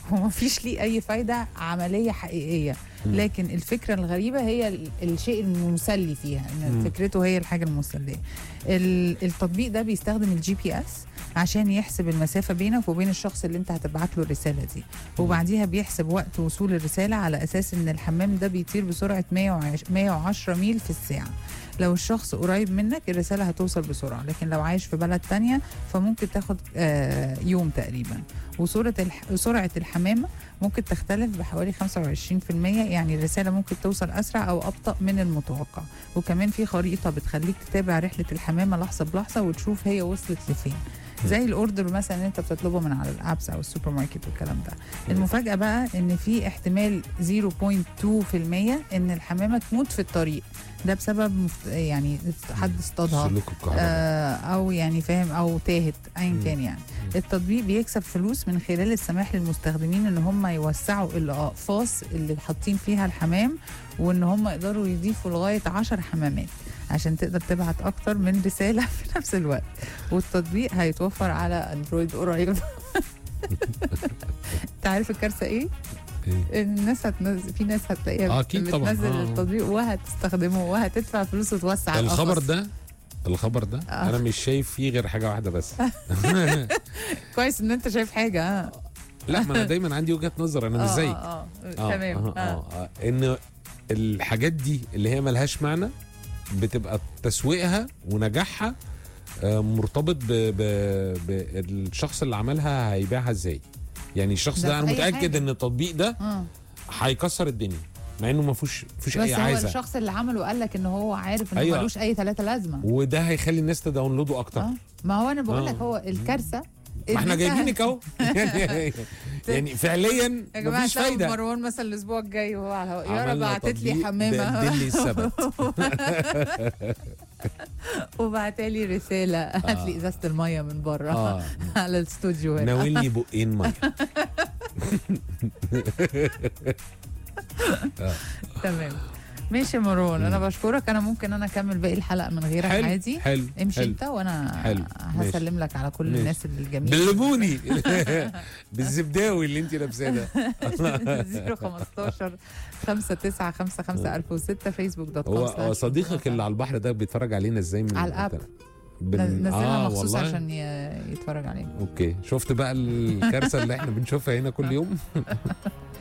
ومفيش ليه اي فايده عمليه حقيقيه لكن الفكره الغريبه هي ال- الشيء المسلي فيها ان مم. فكرته هي الحاجه المسليه ال- التطبيق ده بيستخدم الجي بي اس عشان يحسب المسافه بينك وبين الشخص اللي انت هتبعت له الرساله دي وبعديها بيحسب وقت وصول الرساله على اساس ان الحمام ده بيطير بسرعه 110 110 ميل في الساعه لو الشخص قريب منك الرسالة هتوصل بسرعة لكن لو عايش في بلد تانية فممكن تاخد آه، يوم تقريبا وسرعة الح... سرعة الحمامة ممكن تختلف بحوالي 25% يعني الرسالة ممكن توصل أسرع أو أبطأ من المتوقع وكمان في خريطة بتخليك تتابع رحلة الحمامة لحظة بلحظة وتشوف هي وصلت لفين زي الاوردر مثلا اللي انت بتطلبه من على الابس او السوبر ماركت والكلام ده المفاجاه بقى ان في احتمال 0.2% ان الحمامه تموت في الطريق ده بسبب مفت... يعني حد اصطادها سلوك الكهرباء آه، او يعني فاهم او تاهت ايا مم. كان يعني التطبيق بيكسب فلوس من خلال السماح للمستخدمين ان هم يوسعوا الاقفاص اللي حاطين فيها الحمام وان هم يقدروا يضيفوا لغايه 10 حمامات عشان تقدر تبعت اكتر من رساله في نفس الوقت والتطبيق هيتوفر على اندرويد قريب انت عارف الكارثه ايه؟ إيه؟ الناس هتنزل في ناس هتلاقيها آه، أكيد طبعاً. بتنزل آه. التطبيق وهتستخدمه وهتدفع فلوس وتوسع الخبر القفص. ده الخبر ده آه. انا مش شايف فيه غير حاجه واحده بس كويس ان انت شايف حاجه اه لا ما انا دايما عندي وجهه نظر انا مش آه، زيك اه اه تمام آه, آه. آه, آه ان الحاجات دي اللي هي ملهاش معنى بتبقى تسويقها ونجاحها آه، مرتبط ب- ب- بالشخص اللي عملها هيبيعها ازاي يعني الشخص ده ده انا في أي متاكد حاجة. ان التطبيق ده اه هيكسر الدنيا مع انه ما فيهوش فيهوش بس اي هو عايزه الشخص اللي عمله قال لك ان هو عارف انه أيوة. ملوش اي ثلاثه لازمه وده هيخلي الناس تداونلوده اكتر اه ما هو انا بقول لك آه. هو الكارثه ما احنا إن أنت- جايبينك اهو يعني يعني فعليا يا جماعه مفيش تلاقوا فايده مروان مثلا الاسبوع الجاي وهو على الهواء يا رب عملنا بعتت لي تطبيق حمامه دلي السبت وبعتها لي رساله هات لي ازازه الميه من بره اه على الاستوديو هنا ناولني بقين ميه تمام ماشي يا مروان انا بشكرك انا ممكن انا اكمل باقي الحلقه من غيرك حلو عادي حلو امشي حلو. انت وانا حلو. ماشي. هسلم لك على كل ماشي. الناس الجميله باللبوني بالزبداوي اللي انت لابساه ده 015 5955 1006 فيسبوك دوت هو كوم هو صديقك اللي على البحر ده بيتفرج علينا ازاي من على الأب. بن... نزلها مخصوص والله؟ عشان ي- يتفرج عليه اوكي شفت بقى الكارثه اللي احنا بنشوفها هنا كل يوم